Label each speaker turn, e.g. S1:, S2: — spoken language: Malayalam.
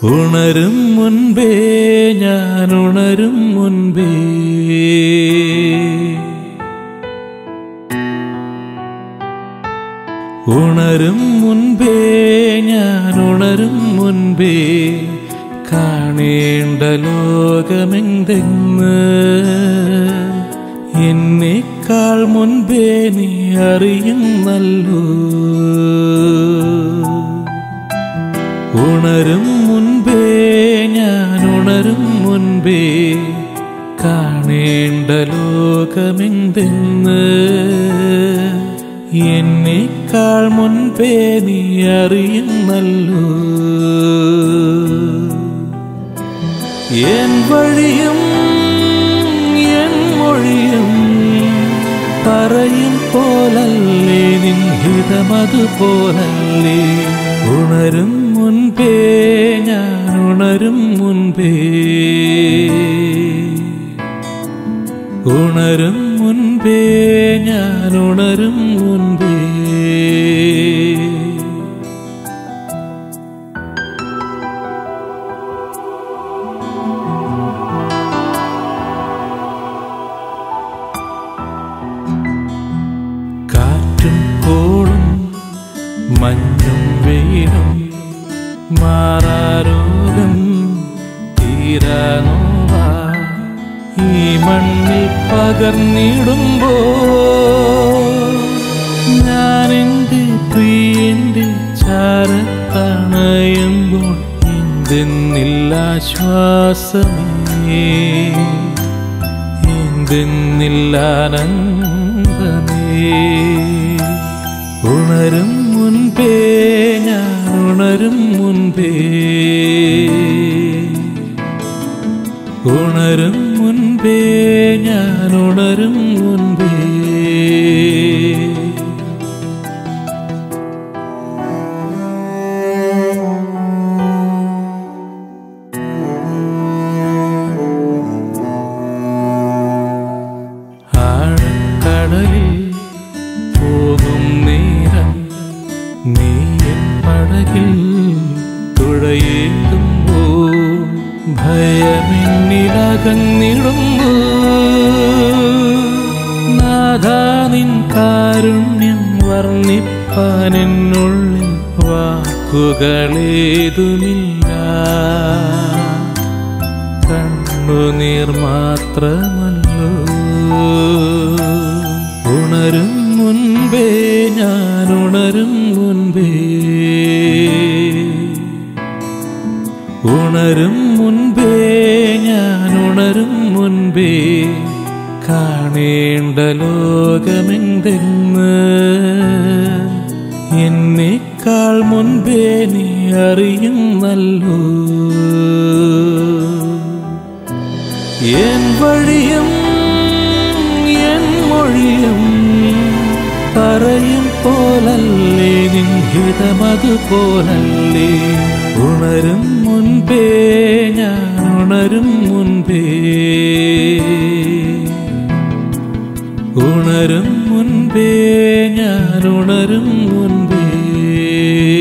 S1: ഉണരും മുൻപേ ഞാൻ ഉണരും മുൻപേ ഉണരും മുൻപേ ഞാൻ ഉണരും മുൻപേ കാണേണ്ട ലോകമെന്തെന്ന് എന്നേക്കാൾ മുൻപേ നീ അറിയുന്നല്ലോ ഉണരും മുൻപേ ഞാൻ ഉണരും മുൻപേ കാണേണ്ട ലോകമെന്തെന്ന് എന്നേക്കാൾ മുൻപേ നീ അറിയുന്നല്ലോ എൻ വഴിയും എൻ മൊഴിയും പറയും പോലല്ലേ നിൻഹിതമതുപോലല്ലേ ഉണരും മുൻപേ ഞാൻ ഉണരും മുൻപേ ഉണരും മുൻപേ ഞാൻ ഉണരും മുൻപേ കാറ്റും കോളും മഞ്ഞും വെയിലും മാറാരോഗം തീരാനോവ ഈ മണ്ണിൽ പകർന്നിടുമ്പോ ഞാൻ എൻ്റെ പ്രിയൻ്റെ ചാരത്തണയുമ്പോൾ എന്തെന്നില്ലാശ്വാസമേ എന്തെന്നില്ലാനന്ദമേ ഉണരും മുൻപേ ഞാൻ ഉണരും മുൻപേ ഉണരും മുൻപേ ഞാൻ ഉണരും മുൻപേ ആഴക്കടലിൽ പോകും നേരം നീ എൻ പടകിൽ തുഴയേകുമ്പോ ഭയമെന്നിലകന്നിടുമ്പോ നാഥാ നിൻ കാരുണ്യം വർണ്ണിപ്പാൻ എന്നുള്ളിൽ വാക്കുകളേതുമില്ല കണ്ണുനീർ മാത്രമല്ലോ ഉണരും മുൻപേ ഞാൻ ഉണരും മുൻപേ ഉണരും മുൻപേ ഞാൻ ഉണരും മുൻപേ കാണേണ്ട ലോകമെന്തെന്ന് എന്നേക്കാൾ മുൻപേ നീ അറിയുന്നല്ലോ എൻ വഴിയും എൻ മൊഴിയും പറയും പോലല്ലേ നിൻഹിതമതുപോലല്ലേ ഉണരും മുൻപേ ഞാൻ ഉണരും മുൻപേ ഉണരും മുൻപേ ഞാൻ ഉണരും മുൻപേ